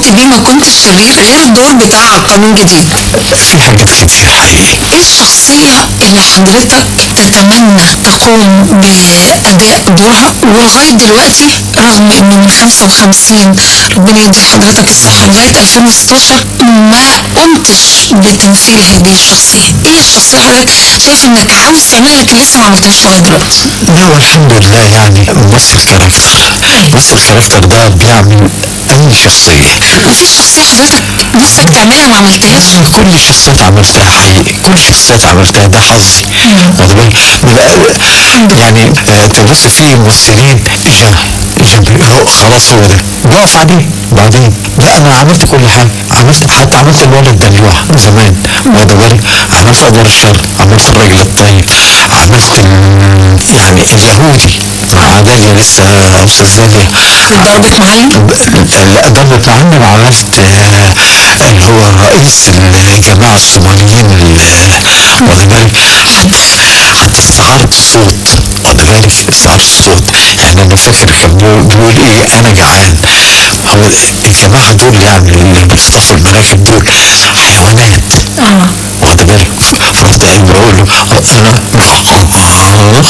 بيه ما كنتش شرير غير الدور بتاع قانون جديد في حاجات كتير حقيقي ايه الشخصية اللي حضرتك تتمنى تقوم بأداء دورها ولغاية دلوقتي رغم انه من 55 ربنا يدي لحضرتك الصحة لغاية 2016 ما قمتش بتمثيل هذه الشخصية ايه الشخصية اللي حضرتك شايف انك عاوز تعملها لكن لسه ما عملتهاش لغاية دلوقتي لا والحمد لله يعني مصر كاركتر مصر كاركتر ده بيعمل أي شخصية مفيش شخصية حضرتك نفسك تعملها ما عملتهاش كل الشخصيات عملتها حقيقي كل الشخصيات عملتها ده حظي واخد بالك بيبقى يعني آه، تبص في ممثلين اللي اللي هو خلاص هو ده بقف عليه بعدين لا انا عملت كل حاجه عملت حتى عملت الولد دلوع زمان واخد بالك عملت ادوار الشر عملت الراجل الطيب عملت ال- يعني اليهودي مع داليا لسه استاذ داليا ضربة معلم لا ضربة معلم عملت آه، اللي هو رئيس الجماعة الصوماليين ال- واخد بالك حتى استعارة الصوت واخد بالك استعارة الصوت يعني انا فاكر كان بيقول بيقول ايه انا جعان هو الجماعة دول يعني اللي بيخطفوا المراكب دول حيوانات اه واخد بالك فرحت قايل بقول له انا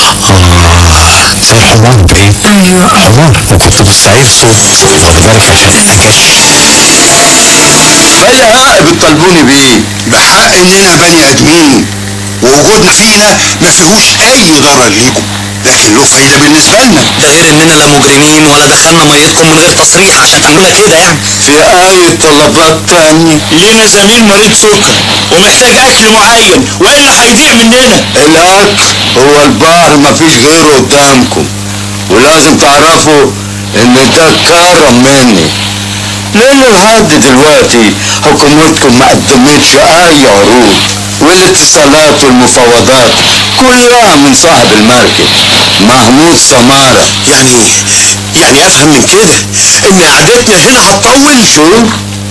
زي حمار بايه؟ ايوه حمار وكنت بستعير صوت واخد بالك عشان فجأة بتطالبوني بإيه؟ بحق إننا بني آدمين ووجودنا فينا ما فيهوش أي ضرر ليكم لكن له فايدة بالنسبة لنا ده غير اننا لا مجرمين ولا دخلنا ميتكم من غير تصريح عشان تعملونا كده يعني في أي طلبات تاني لينا زميل مريض سكر ومحتاج اكل معين والا هيضيع مننا الأكل هو البحر مفيش غيره قدامكم ولازم تعرفوا إن ده كرم مني لأن لحد دلوقتي حكومتكم ما قدمتش أي عروض والاتصالات والمفاوضات كلها من صاحب المركب محمود سمارة يعني يعني افهم من كده ان قعدتنا هنا هتطول شو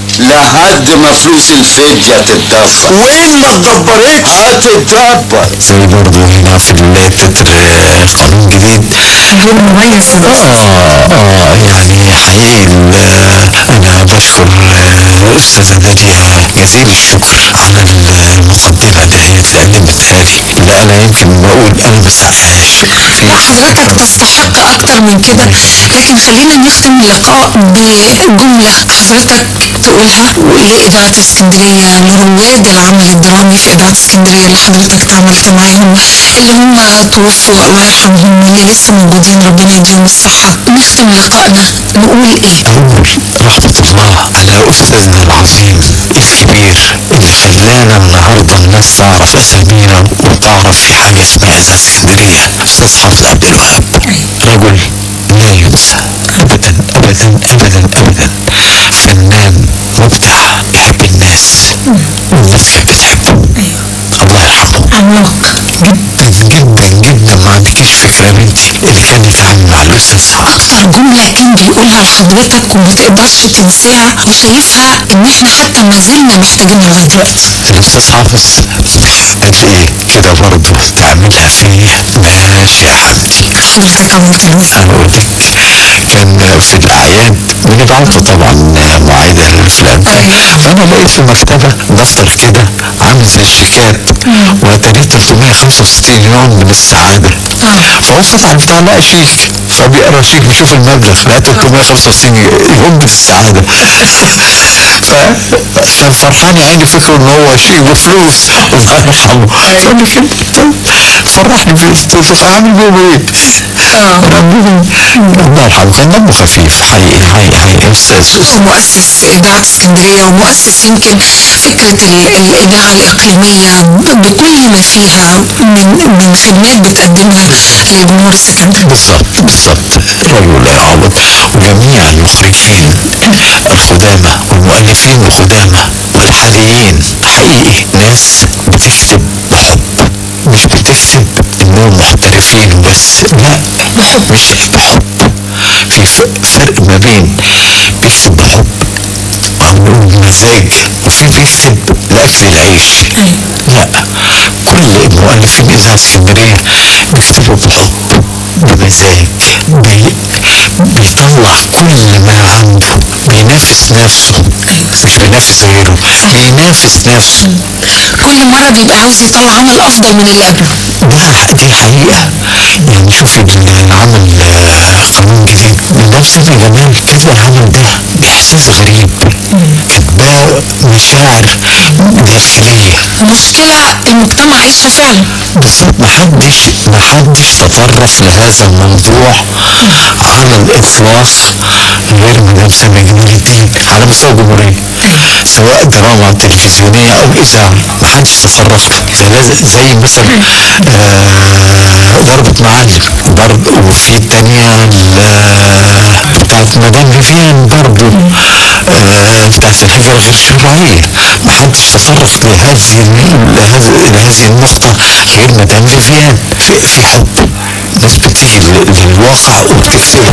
لحد ما فلوس الفدية تتدفع وان ما اتدبرتش هتتدبر زي برضه هنا في التتر آه، قانون جديد دور مميز اه اه يعني حقيقي ال- انا بشكر آه، الاستاذه داليا جزيل الشكر على المقدمه دهيت اللي قدمتها لي لا انا يمكن بقول انا ما سقفهاش لا حضرتك تستحق اكتر من كده لكن خلينا نختم اللقاء بجملة حضرتك تقولها لإذاعة اسكندرية لرواد العمل الدرامي في إذاعة اسكندرية اللي حضرتك تعاملت معاهم اللي هم توفوا الله يرحمهم واللي لسه موجودين ربنا يديهم الصحة نختم لقائنا نقول ايه أقول رحمة الله على أستاذنا العظيم الكبير اللي خلانا النهاردة الناس تعرف أسامينا وتعرف في حاجة اسمها إذاعة اسكندرية أستاذ حافظ عبد الوهاب رجل لا ينسى أبدا أبدا أبدا أبدا فنان مبدع يحب الناس والناس تحب تحبه الله يرحمه عملاق جدا جدا جدا ما عندكيش فكرة يا بنتي اللي كان يتعامل مع الأستاذ حافظ اكتر جملة كان بيقولها لحضرتك وما تقدرش تنساها وشايفها ان احنا حتى ما زلنا محتاجينها لغاية دلوقتي الاستاذ حافظ قال لي ايه كده برضه تعملها فيا ماشي يا حبيبي حضرتك عملت له ايه انا قلت كان في الاعياد بنبعته طبعا معايده للافلام فانا لقيت في المكتبه دفتر كده عامل زي الشيكات واتاريه 365 يوم من السعاده فهو فتح البتاع لقى شيك فبيقرا الشيك بيشوف المبلغ لقى 365 يوم من السعاده فكان فرحان يا عيني فكره ان هو شيء بفلوس الله يرحمه فقال لي كده فرحني بيه قلت له اعمل بيهم ايه؟ ربنا الله يرحمه كان دمه خفيف حقيقي حقيقي حقيقي استاذ مؤسس إذاعة اسكندرية ومؤسس يمكن فكرة ال- الإذاعة الإقليمية بكل ما فيها من من خدمات بتقدمها للجمهور السكندري بالظبط بالظبط رجل لا يعوض وجميع المخرجين القدامى والمؤلفين القدامى والحاليين حقيقي ناس بتكتب بحب مش بتكتب انهم محترفين وبس لا بحب مش بحب في ف- فرق ما بين بيكتب بحب او نقول بمزاج وفي بيكتب لاجل العيش لا كل مؤلفين اذاعه اسكندريه بيكتبوا بحب بمزاج بي بيطلع كل ما عنده بينافس نفسه مش بينافس غيره بينافس نفسه كل مرة بيبقى عاوز يطلع عمل أفضل من اللي قبله ده دي الحقيقة يعني شوف العمل آه، قانون جديد مدام سامي جمال كذا العمل ده بإحساس غريب كاتباه مشاعر داخلية مشكلة المجتمع عايشها فعلا بس محدش محدش تطرق لهذا الموضوع على الإطلاق غير مدام سامي جمال الدين على مستوى الجمهورية سواء دراما تلفزيونية أو إذاعة محدش تطرق ده لازم زي مثلا آه ضربة معالم برضه وفي التانية ال- بتاعت مدام فيفيان برضه آه بتاعت الهجرة غير الشرعية محدش تطرق لهذه لهذه لهذه النقطة غير مدام فيفيان في, في حب ناس بتيجي لل- للواقع وبتكتبه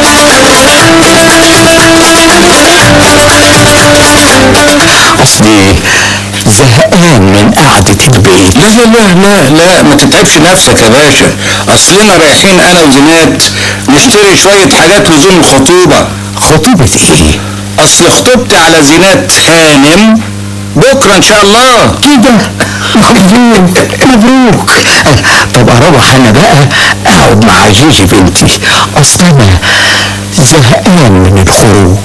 اصلي زهقان من قعدة البيت لا لا لا لا لا ما تتعبش نفسك يا باشا اصلنا رايحين انا وزينات نشتري شوية حاجات لزوم الخطوبة خطوبة ايه؟ اصل خطوبتي على زينات هانم بكرة ان شاء الله كده مبروك مبروك طب اروح انا بقى اقعد مع جيجي بنتي اصل انا زهقان من الخروج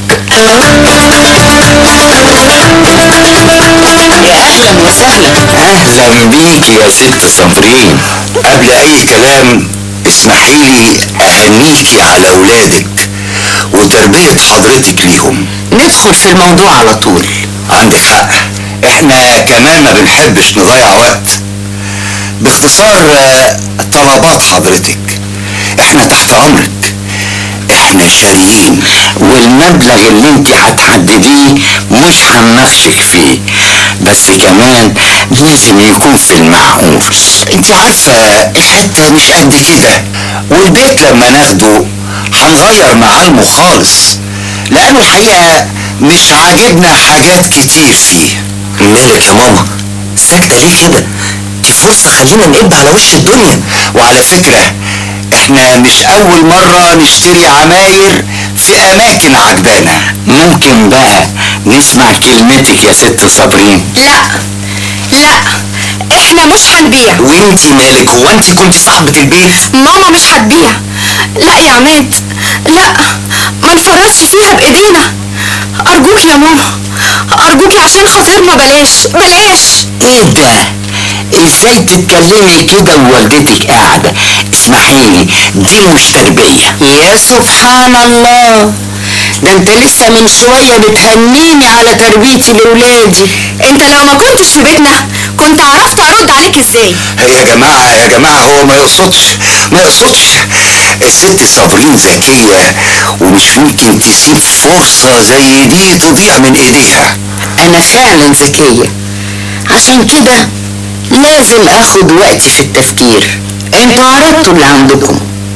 اهلا وسهلا اهلا بيك يا ست صابرين قبل اي كلام اسمحي لي اهنيكي على اولادك وتربية حضرتك ليهم ندخل في الموضوع على طول عندك حق احنا كمان ما بنحبش نضيع وقت باختصار آه، طلبات حضرتك احنا تحت امرك احنا شاريين والمبلغ اللي انت هتحدديه مش هنناقشك فيه بس كمان لازم يكون في المعقول انت عارفة الحتة مش قد كده والبيت لما ناخده هنغير معالمه خالص لانه الحقيقة مش عاجبنا حاجات كتير فيه مالك يا ماما ساكتة ليه كده دي فرصة خلينا نقب على وش الدنيا وعلى فكرة احنا مش اول مرة نشتري عماير في اماكن عجبانا ممكن بقى نسمع كلمتك يا ست صابرين لا لا احنا مش هنبيع وانتي مالك هو انتي كنت صاحبة البيت ماما مش هتبيع لا يا عماد لا ما نفرطش فيها بايدينا ارجوك يا ماما ارجوك عشان خاطرنا بلاش بلاش ايه ده ازاي تتكلمي كده ووالدتك قاعدة اسمحيلي دي مش تربية يا سبحان الله ده انت لسه من شوية بتهنيني على تربيتي لولادي انت لو ما كنتش في بيتنا كنت عرفت ارد عليك ازاي يا جماعة يا جماعة هو ما يقصدش ما يقصدش الست صابرين ذكية ومش ممكن تسيب فرصة زي دي تضيع من ايديها انا فعلا ذكية عشان كده لازم اخد وقتي في التفكير انتوا عرضتوا اللي عندكم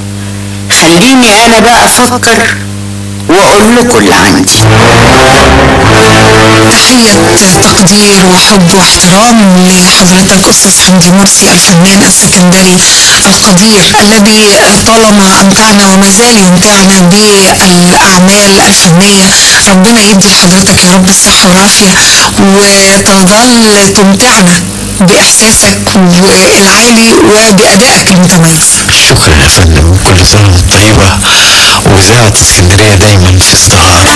خليني انا بقى افكر واقول لكم اللي عندي تحية تقدير وحب واحترام لحضرتك أستاذ حمدي مرسي الفنان السكندري القدير الذي طالما أمتعنا وما زال يمتعنا بالأعمال الفنية ربنا يدي لحضرتك يا رب الصحة والعافية وتظل تمتعنا بإحساسك العالي وبأدائك المتميز شكرا يا فندم كل سنة وانت طيبة وإذاعة اسكندرية دايما في ازدهار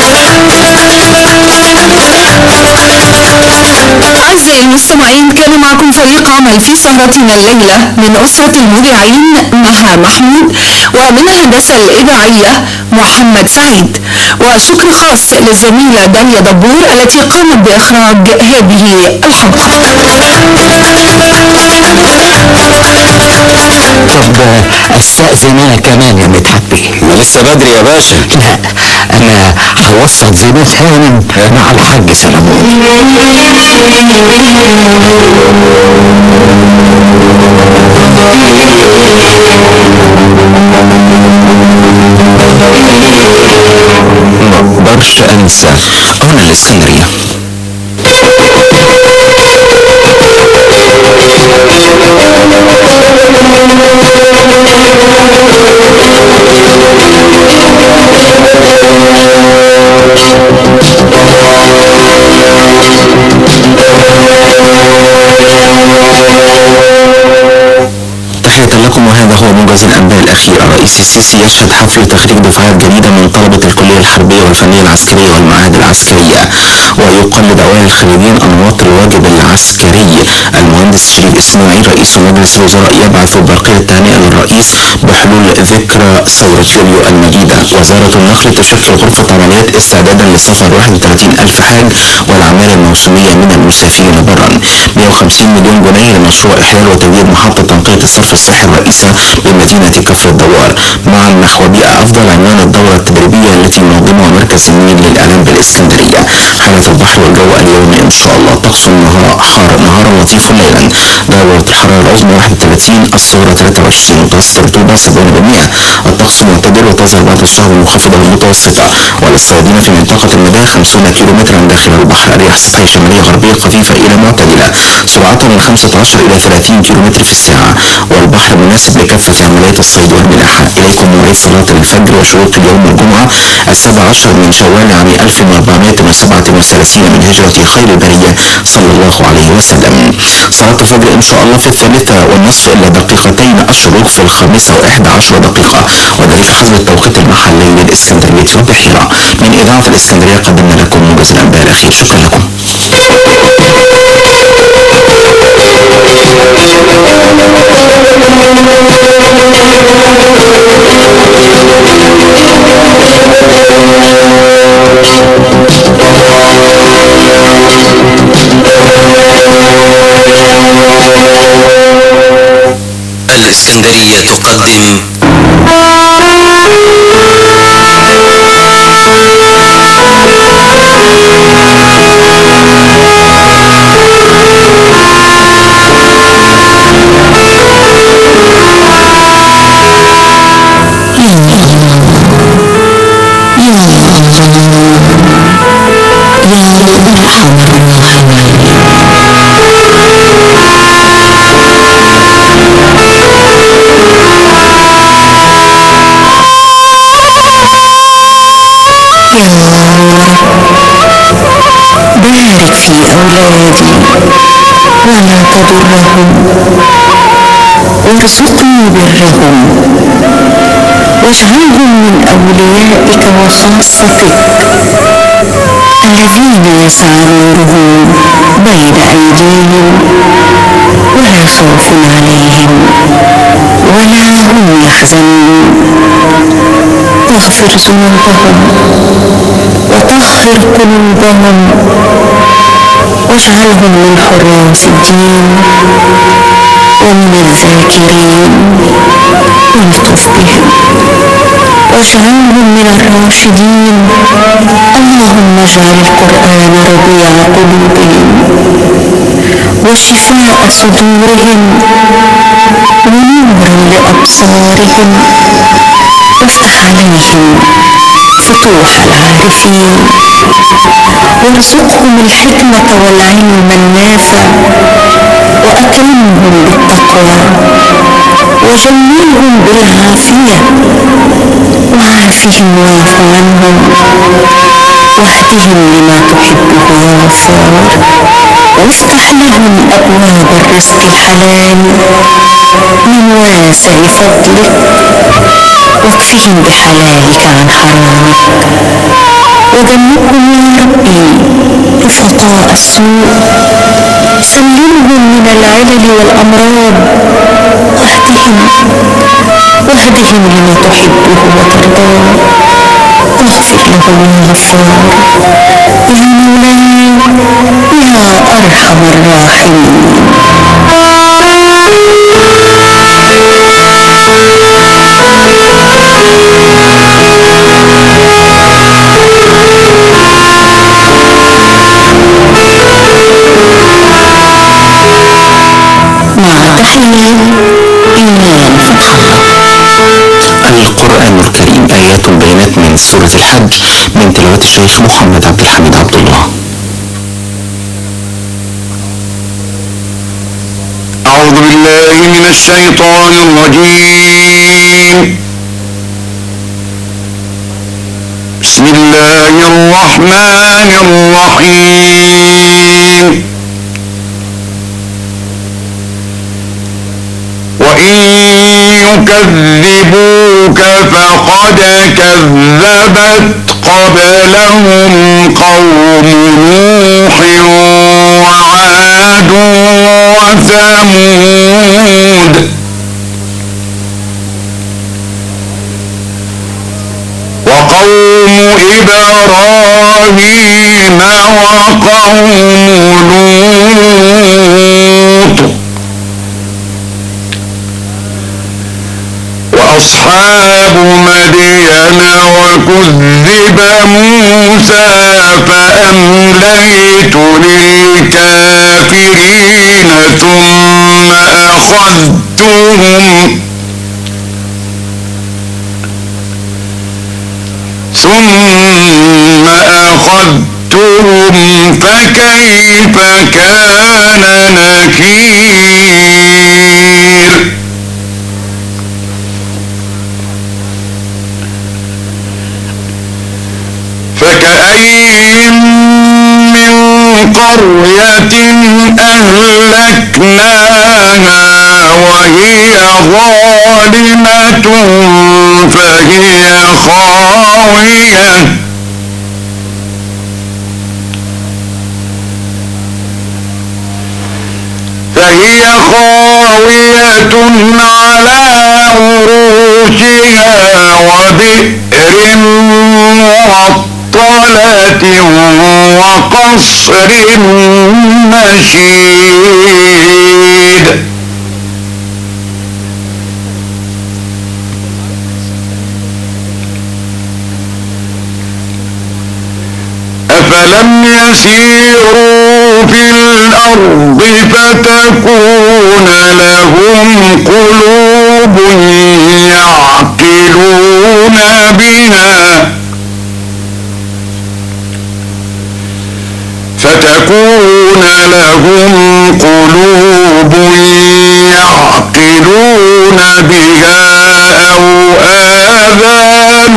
أعزائي المستمعين كان معكم فريق عمل في سهرتنا الليلة من أسرة المذيعين مها محمود ومن الهندسة الإذاعية محمد سعيد وشكر خاص للزميلة داليا دبور التي قامت بإخراج هذه الحلقة طب استأذن انا كمان يا متحبي لسه بدري يا باشا لا انا هوصل زينات هانم مع الحاج سلامون ما اقدرش انسى هنا الاسكندريه موجز الأنباء الأخير الرئيس السيسي يشهد حفل تخريج دفعات جديدة من طلبة الكلية الحربية والفنية العسكرية والمعاهد العسكرية ويقلد أوائل الخريجين أنواط الواجب العسكري المهندس شريف إسماعيل رئيس مجلس الوزراء يبعث برقية تهنئة للرئيس بحلول ذكرى ثورة يوليو المجيدة وزارة النقل تشكل غرفة عمليات استعدادا لسفر 31 ألف حاج والأعمال الموسمية من المسافرين برا 150 مليون جنيه لمشروع إحلال وتجديد محطة تنقية الصرف الصحي الرئيسة بمدينة كفر الدوار معا نحو بيئة أفضل عنوان الدورة التدريبية التي ينظمها مركز النيل للإعلام بالإسكندرية حالة البحر والجو اليوم إن شاء الله طقس النهار حار نهارا لطيف ليلا درجة الحرارة العظمى 31 الصغرى 23 متوسط الرطوبة 70% الطقس معتدل وتظهر بعض الشهور المنخفضة والمتوسطة وللصيادين في منطقة المدى 50 كيلو مترا داخل البحر الرياح سطحية شمالية غربية خفيفة إلى معتدلة سرعتها من 15 إلى 30 كيلو متر في الساعة والبحر مناسب لكافة عمليات الصيد والملاحة إليكم مواعيد صلاة الفجر وشروط يوم الجمعة السابع عشر من شوال عام 1437 من هجرة خير البرية صلى الله عليه وسلم صلاة الفجر إن شاء الله في الثالثة والنصف إلا دقيقتين الشروق في الخامسة وإحدى عشر دقيقة وذلك حسب التوقيت المحلي للإسكندرية والبحيرة من إذاعة الإسكندرية قدمنا لكم موجز الأنباء الأخير شكرا لكم الإسكندرية تقدم بارك في أولادي ولا تضرهم وارزقني برهم واجعلهم من أوليائك وخاصتك الذين يسعى نورهم بين أيديهم ولا خوف عليهم ولا هم يحزنون تغفر ذنوبهم وطهر قلوبهم واجعلهم من حراس الدين ومن الذاكرين والطف بهم واجعلهم من الراشدين اللهم اجعل القرآن ربيع قلوبهم وشفاء صدورهم ونورا لأبصارهم وافتح عليهم فتوح العارفين وارزقهم الحكمة والعلم النافع وأكرمهم بالتقوى وجملهم بالعافية وعافهم واعف عنهم واهدهم لما تحبه ويرضاه وافتح لهم أبواب الرزق الحلال من واسع فضلك واكفهم بحلالك عن حرامك وجنبهم يا ربي رفقاء السوء سلمهم من العلل والأمراض واهدهم واهدهم لما تحبه وترضاه واغفر لهم يا غفار يا مولاي يا أرحم الراحمين مع تحية إيمان القرآن الكريم آيات بينات من سورة الحج من تلاوة الشيخ محمد عبد الحميد عبد الله أعوذ بالله من الشيطان الرجيم بسم الله الرحمن الرحيم وإن يكذبوك أمليت للكافرين ثم أخذتهم ثم أخذتهم فكيف كان نكير فكأين من قرية أهلكناها وهي ظالمة فهي خاوية فهي خاوية على عروشها وبئر معطلة وقصر مشيد أفلم يسيروا في الأرض فتكون لهم قلوب يعقلون بها فتكون لهم قلوب يعقلون بها أو آذان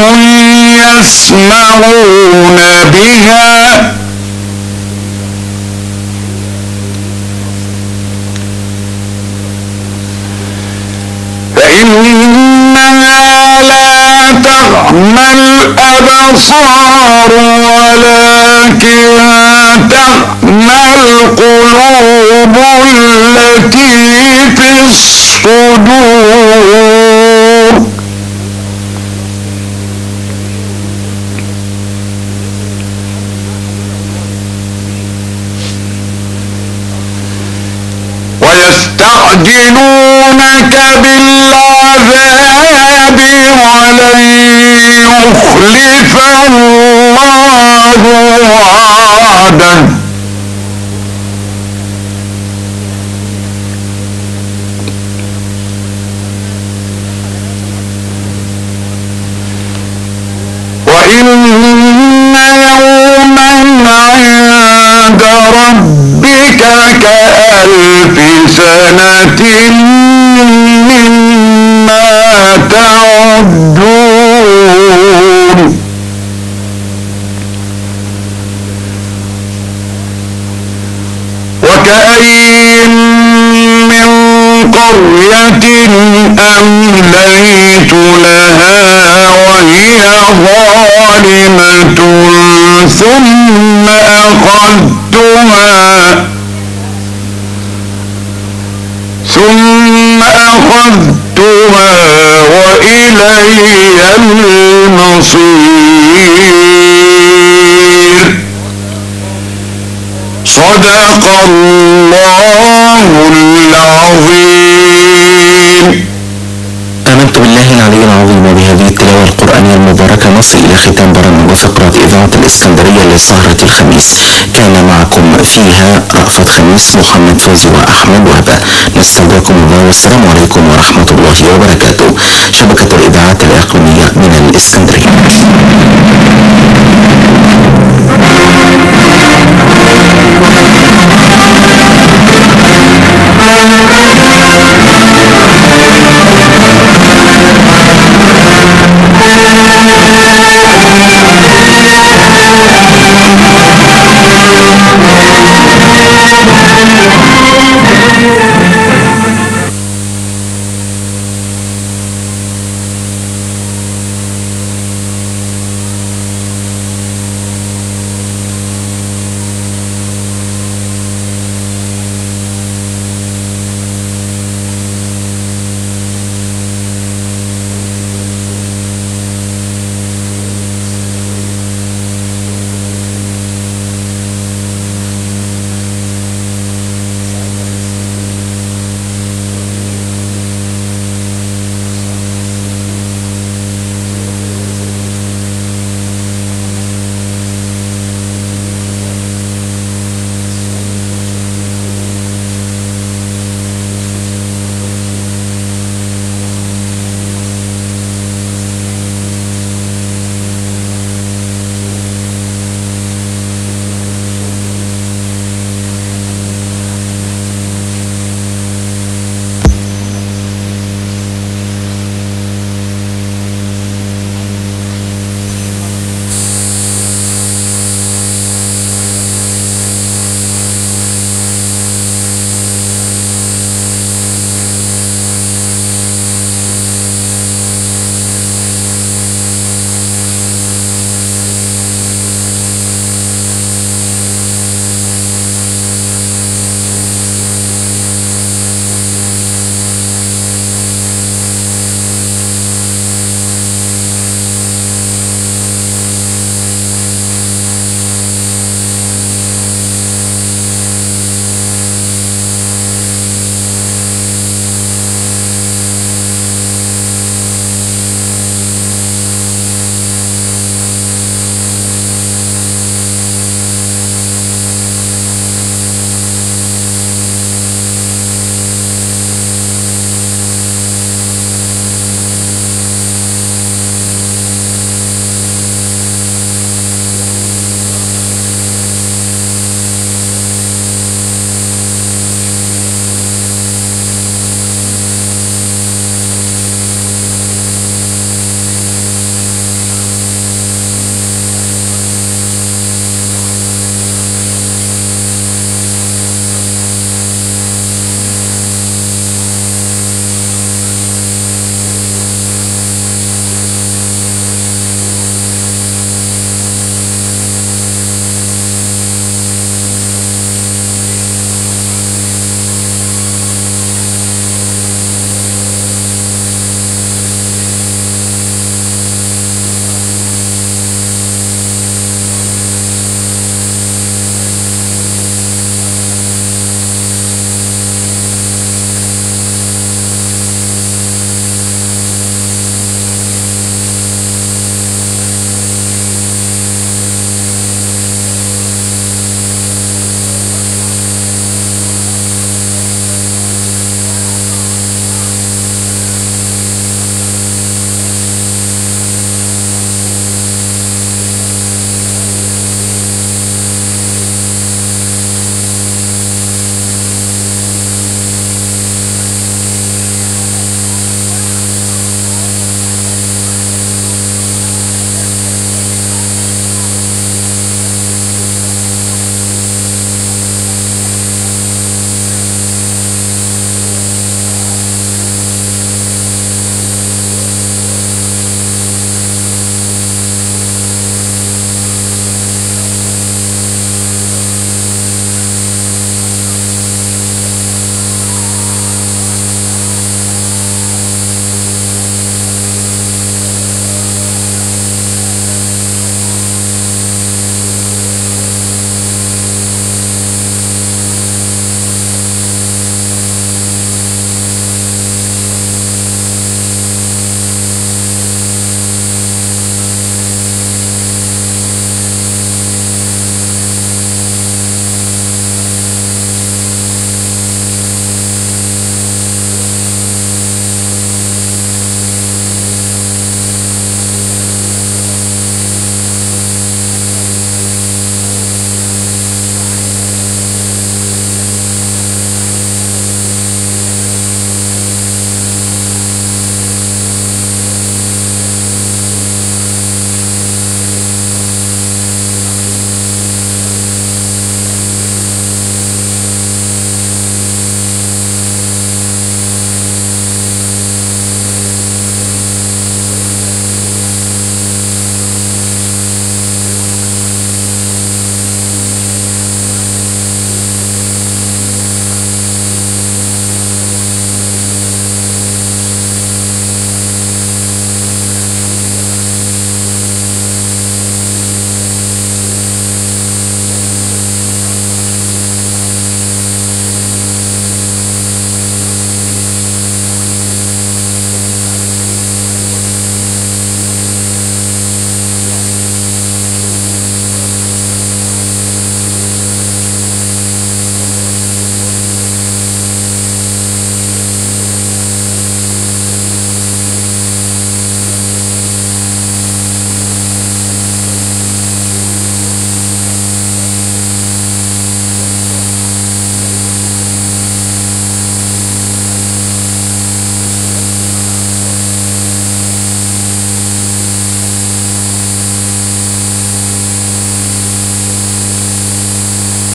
يسمعون بها فإنها لا تعمى الأبصار ولكن تعمى القلوب التي في الصدور ويستعجلونك بالعذاب ولن يخلف الله وعده وإن يوما عند ربك كألف سنة مما تعدون وكأين من قرية أمليت لها وهي ظالمة ثم أخذتها ثم أخذتها وإلي المصير صدق الله العظيم آمنت بالله العلي العظيم وبهذه التلاوة القرآنية المباركة نصل إلى ختام برامج وفقرات إذاعة الإسكندرية لسهرة الخميس كان معكم فيها رأفت خميس محمد فوزي وأحمد وهبة نستودعكم الله والسلام عليكم ورحمة الله وبركاته شبكة الإذاعات الإقليمية من الإسكندرية